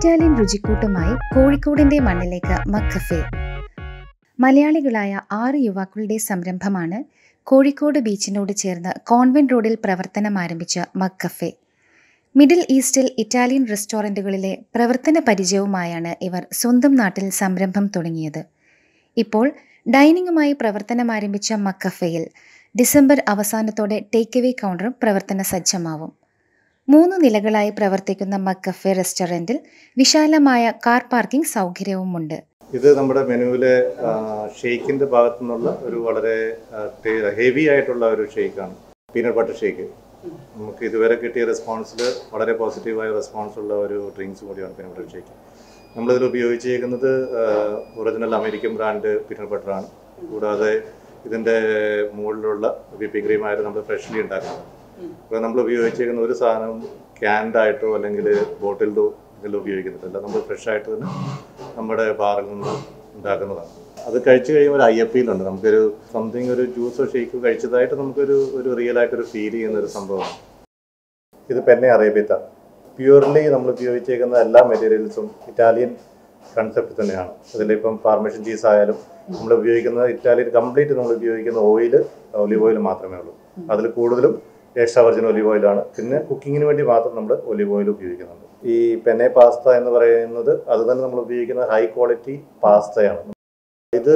Italian രുചിക്കൂട്ടുമായി കോഴിക്കോടിന്റെ മണ്ണിലേക്ക് മക്കഫെ മലയാളികളായ ആറ് യുവാക്കളുടെ സംരംഭമാണ് കോഴിക്കോട് ബീച്ചിനോട് ചേർന്ന് കോൺവെന്റ് റോഡിൽ പ്രവർത്തനം ആരംഭിച്ച മക്കഫെ മിഡിൽ ഈസ്റ്റിൽ ഇറ്റാലിയൻ റെസ്റ്റോറൻറ്റുകളിലെ പ്രവർത്തന പരിചയവുമായാണ് ഇവർ സ്വന്തം നാട്ടിൽ സംരംഭം തുടങ്ങിയത് ഇപ്പോൾ ഡൈനിങ്ങുമായി പ്രവർത്തനം ആരംഭിച്ച മക്കഫയിൽ ഡിസംബർ അവസാനത്തോടെ ടേക്ക് അവേ കൗണ്ടറും പ്രവർത്തന സജ്ജമാവും മൂന്ന് നിലകളായി പ്രവർത്തിക്കുന്ന മക്കഫെ റെസ്റ്റോറൻറ്റിൽ വിശാലമായ കാർ പാർക്കിംഗ് സൗകര്യവുമുണ്ട് ഇത് നമ്മുടെ മെനുവിലെ ഷെയ്ക്കിന്റെ ഭാഗത്തു നിന്നുള്ള ഒരു വളരെ ഹെവി ആയിട്ടുള്ള ഒരു ഷെയ്ക്കാണ് പീനട്ട് ബട്ടർ ഷേക്ക് നമുക്ക് ഇതുവരെ കിട്ടിയ റെസ്പോൺസിൽ വളരെ പോസിറ്റീവായ റെസ്പോൺസ് ഉള്ള ഒരു ഡ്രിങ്ക്സ് കൂടിയാണ് പീനട്ട് ബട്ടർ ഷേക്ക് നമ്മളിതിൽ ഉപയോഗിച്ചേക്കുന്നത് ഒറിജിനൽ അമേരിക്കൻ ബ്രാൻഡ് പീനട്ട് ബട്ടറാണ് കൂടാതെ ഇതിൻ്റെ മുകളിലുള്ള വിപ്പിംഗ് ക്രീമായിട്ട് നമ്മൾ ഫ്രഷ്ലി ഉണ്ടാക്കുന്നത് അപ്പോൾ നമ്മൾ ഉപയോഗിച്ചേക്കുന്ന ഒരു സാധനം ക്യാൻഡ് ആയിട്ടോ അല്ലെങ്കിൽ ബോട്ടിൽഡോ ഇതിൽ ഉപയോഗിക്കുന്നില്ല നമ്മൾ ഫ്രഷ് ആയിട്ട് തന്നെ നമ്മുടെ ബാറിൽ നിന്ന് ഉണ്ടാക്കുന്നതാണ് അത് കഴിച്ചു കഴിയുമ്പോൾ ഒരു അയ്യപ്പയിലുണ്ട് നമുക്കൊരു സംതിങ് ഒരു ജ്യൂസോ ഷേക്കോ കഴിച്ചതായിട്ട് നമുക്കൊരു ഒരു റിയൽ ആയിട്ടൊരു ഫീൽ ചെയ്യുന്ന ഒരു സംഭവമാണ് ഇത് പെന്നെ അറേബ്യത്ത പ്യൂർലി നമ്മൾ ഉപയോഗിച്ചേക്കുന്ന എല്ലാ മെറ്റീരിയൽസും ഇറ്റാലിയൻ കൺസെപ്റ്റ് തന്നെയാണ് അതിലിപ്പം ഫാർമേഷൻ ചീസ് ആയാലും നമ്മൾ ഉപയോഗിക്കുന്ന ഇറ്റാലിയൻ കംപ്ലീറ്റ് നമ്മൾ ഉപയോഗിക്കുന്ന ഓയിൽ ഒലിവ് ഓയിൽ മാത്രമേ ഉള്ളൂ അതിൽ കൂടുതലും എക്സ്ട്രാ വെർജിൻ ഒലിവ് ഓയിലാണ് പിന്നെ കുക്കിങ്ങിന് വേണ്ടി മാത്രം നമ്മൾ ഒലിവ് ഓയിൽ ഉപയോഗിക്കുന്നുണ്ട് ഈ പെന്നെ പാസ്ത എന്ന് പറയുന്നത് അത് തന്നെ നമ്മൾ ഉപയോഗിക്കുന്ന ഹൈ ക്വാളിറ്റി പാസ്തയാണ് ഇത്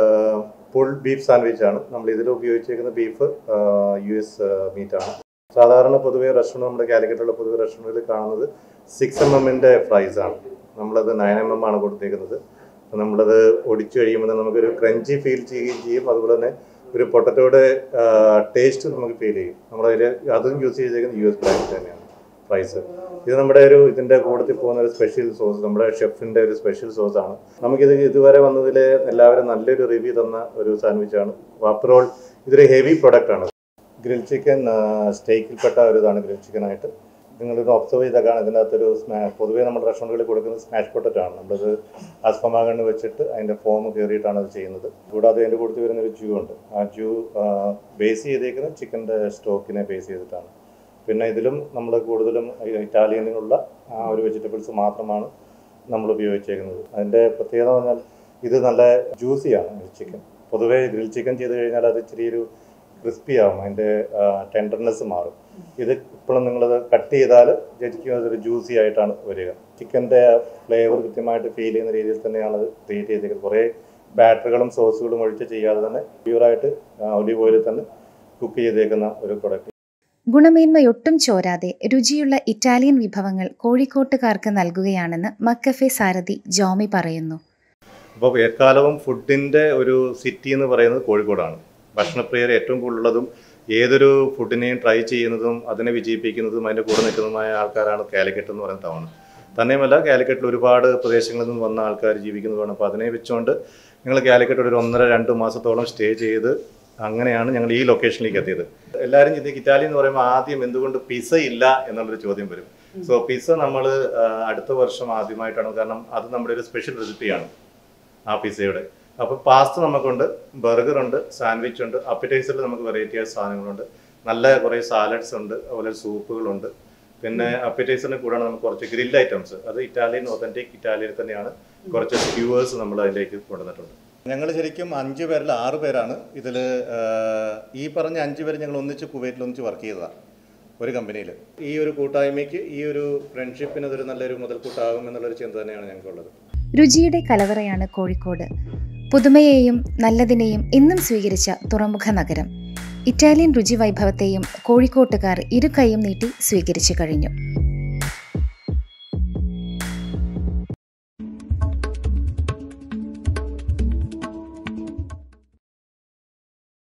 ഫുൾ ബീഫ് സാൻഡ്വിച്ച് ആണ് നമ്മൾ ഇതിൽ ഉപയോഗിച്ചിരിക്കുന്ന ബീഫ് യു എസ് മീറ്റ് ആണ് സാധാരണ പൊതുവെ റെസ്റ്റോറൻറ്റ് നമ്മുടെ കാലിക്കറ്റുള്ള പൊതുവെ റെസ്റ്റോറൻറ്റിൽ കാണുന്നത് സിക്സ് എം എമ്മിൻ്റെ പ്രൈസ് ആണ് നമ്മളത് നയൻ എം എം ആണ് കൊടുത്തേക്കുന്നത് അപ്പോൾ നമ്മളത് ഒടിച്ചു കഴിയുമ്പോൾ തന്നെ നമുക്കൊരു ക്രഞ്ചി ഫീൽ ചെയ്യുകയും ചെയ്യും അതുപോലെ തന്നെ ഒരു പൊട്ടറ്റോയുടെ ടേസ്റ്റ് നമുക്ക് ഫീൽ ചെയ്യും നമ്മളതിൽ അതും യൂസ് ചെയ്തേക്കുന്നത് യു എസ് ബ്രാൻഡ് തന്നെയാണ് പ്രൈസ് ഇത് നമ്മുടെ ഒരു ഇതിന്റെ കൂട്ടത്തിൽ പോകുന്ന ഒരു സ്പെഷ്യൽ സോസ് നമ്മുടെ ഷെഫിന്റെ ഒരു സ്പെഷ്യൽ സോസ് ആണ് നമുക്കിത് ഇതുവരെ വന്നതിൽ എല്ലാവരും നല്ലൊരു റിവ്യൂ തന്ന ഒരു സാൻഡ്വിച്ച് ആണ് ആഫ്റ്റർ ഓൾ ഇതൊരു ഹെവി പ്രൊഡക്റ്റ് ആണ് ഗ്രിൽ ചിക്കൻ സ്റ്റേക്കിൽപ്പെട്ട ഒരു ഇതാണ് ഗ്രിൽ ചിക്കൻ ആയിട്ട് നിങ്ങളിത് ഒബ്സർവ് ചെയ്താൽ കാണാം ഇതിനകത്തൊരു സ്മാ പൊതുവേ നമ്മുടെ റെസ്റ്റോറൻറ്റുകളിൽ കൊടുക്കുന്നത് സ്മാഷ് പൊട്ടറ്റോ ആണ് നമ്മളത് അസ്പമാകണ്ണ് വെച്ചിട്ട് അതിൻ്റെ ഫോം കയറിയിട്ടാണ് അത് ചെയ്യുന്നത് കൂടാതെ അതിൻ്റെ കൂട്ടത്തിൽ വരുന്ന ഒരു ജ്യൂ ഉണ്ട് ആ ജ്യൂ ബേസ് ചെയ്തേക്കുന്നത് ചിക്കൻ്റെ സ്റ്റോക്കിനെ ബേസ് ചെയ്തിട്ടാണ് പിന്നെ ഇതിലും നമ്മൾ കൂടുതലും ഇറ്റാലിയനിലുള്ള ആ ഒരു വെജിറ്റബിൾസ് മാത്രമാണ് നമ്മൾ ഉപയോഗിച്ചേക്കുന്നത് അതിൻ്റെ പ്രത്യേകത എന്ന് പറഞ്ഞാൽ ഇത് നല്ല ജ്യൂസിയാണ് ചിക്കൻ പൊതുവേ ഗ്രിൽ ചിക്കൻ ചെയ്ത് കഴിഞ്ഞാൽ അത് ഇച്ചിരി ഒരു ക്രിസ്പി ആവും അതിൻ്റെ ടെൻഡർനെസ് മാറും ഇത് ഇപ്പോഴും നിങ്ങളത് കട്ട് ചെയ്താൽ ശരിക്കും അതൊരു ജ്യൂസി ആയിട്ടാണ് വരിക ചിക്കൻ്റെ ഫ്ലേവർ കൃത്യമായിട്ട് ഫീൽ ചെയ്യുന്ന രീതിയിൽ തന്നെയാണ് അത് ക്രിയേറ്റ് ചെയ്തേക്കുന്നത് കുറേ ബാറ്ററുകളും സോസുകളും ഒഴിച്ച് ചെയ്യാതെ തന്നെ പ്യൂറായിട്ട് ഒലിവ് ഓയിലിൽ തന്നെ കുക്ക് ചെയ്തേക്കുന്ന ഒരു പ്രൊഡക്റ്റ് ഗുണമേന്മയൊട്ടും ചോരാതെ രുചിയുള്ള ഇറ്റാലിയൻ വിഭവങ്ങൾ കോഴിക്കോട്ടുകാർക്ക് നൽകുകയാണെന്ന് മക്കഫെ സാരഥി ജോമി പറയുന്നു അപ്പോൾ എക്കാലവും ഫുഡിൻ്റെ ഒരു സിറ്റി എന്ന് പറയുന്നത് കോഴിക്കോടാണ് ഭക്ഷണപ്രിയർ ഏറ്റവും കൂടുതലുള്ളതും ഏതൊരു ഫുഡിനെയും ട്രൈ ചെയ്യുന്നതും അതിനെ വിജയിപ്പിക്കുന്നതും അതിൻ്റെ കൂടെ നിൽക്കുന്നതുമായ ആൾക്കാരാണ് കാലിക്കറ്റ് എന്ന് പറയുന്ന ടൗൺ തന്നെയുമല്ല കാലിക്കറ്റിൽ ഒരുപാട് പ്രദേശങ്ങളിൽ നിന്ന് വന്ന ആൾക്കാർ ജീവിക്കുന്നതാണ് അപ്പോൾ അതിനെ വെച്ചുകൊണ്ട് ഞങ്ങൾ കാലിക്കറ്റ് ഒരു ഒന്നര രണ്ട് മാസത്തോളം സ്റ്റേ ചെയ്ത് അങ്ങനെയാണ് ഞങ്ങൾ ഈ ലൊക്കേഷനിലേക്ക് എത്തിയത് എല്ലാവരും ചിന്തിക്കും ഇറ്റാലി എന്ന് പറയുമ്പോൾ ആദ്യം എന്തുകൊണ്ട് പിസ ഇല്ല എന്നുള്ളൊരു ചോദ്യം വരും സോ പിസ നമ്മൾ അടുത്ത വർഷം ആദ്യമായിട്ടാണ് കാരണം അത് നമ്മുടെ ഒരു സ്പെഷ്യൽ റെസിപ്പിയാണ് ആ പിസയുടെ അപ്പോൾ പാസ്ത നമുക്കുണ്ട് ബർഗർ ഉണ്ട് സാൻഡ്വിച്ച് ഉണ്ട് അപ്പറ്റൈസറിൽ നമുക്ക് വെറൈറ്റി ആയ സാധനങ്ങളുണ്ട് നല്ല കുറേ സാലഡ്സ് ഉണ്ട് അതുപോലെ സൂപ്പുകളുണ്ട് പിന്നെ അപ്പറ്റൈസറിന് കൂടാണ് നമുക്ക് കുറച്ച് ഗ്രിൽ ഐറ്റംസ് അത് ഇറ്റാലിയൻ ഒതന്റിക് ഇറ്റാലിയൻ തന്നെയാണ് കുറച്ച് സ്ക്യൂവേഴ്സ് നമ്മൾ അതിലേക്ക് കൊണ്ടുവന്നിട്ടുണ്ട് ഞങ്ങൾ ശരിക്കും അഞ്ച് പേരിൽ ആറ് പേരാണ് ഇതിൽ ഈ പറഞ്ഞ അഞ്ച് പേര് ഞങ്ങൾ ഒന്നിച്ച് കുവൈറ്റിൽ ഒന്നിച്ച് വർക്ക് ചെയ്തതാണ് ഒരു കമ്പനിയിൽ ഈ ഒരു കൂട്ടായ്മയ്ക്ക് ഈ ഒരു ഫ്രണ്ട്ഷിപ്പിന് അതൊരു നല്ലൊരു മുതൽക്കൂട്ടാകും എന്നുള്ളൊരു ചിന്ത തന്നെയാണ് ഞങ്ങൾക്കുള്ളത് രുചിയുടെ കലവറയാണ് കോഴിക്കോട് പുതുമയെയും നല്ലതിനെയും എന്നും സ്വീകരിച്ച തുറമുഖ നഗരം ഇറ്റാലിയൻ രുചി വൈഭവത്തെയും കോഴിക്കോട്ടുകാർ ഇരു കൈയും നീട്ടി സ്വീകരിച്ചു കഴിഞ്ഞു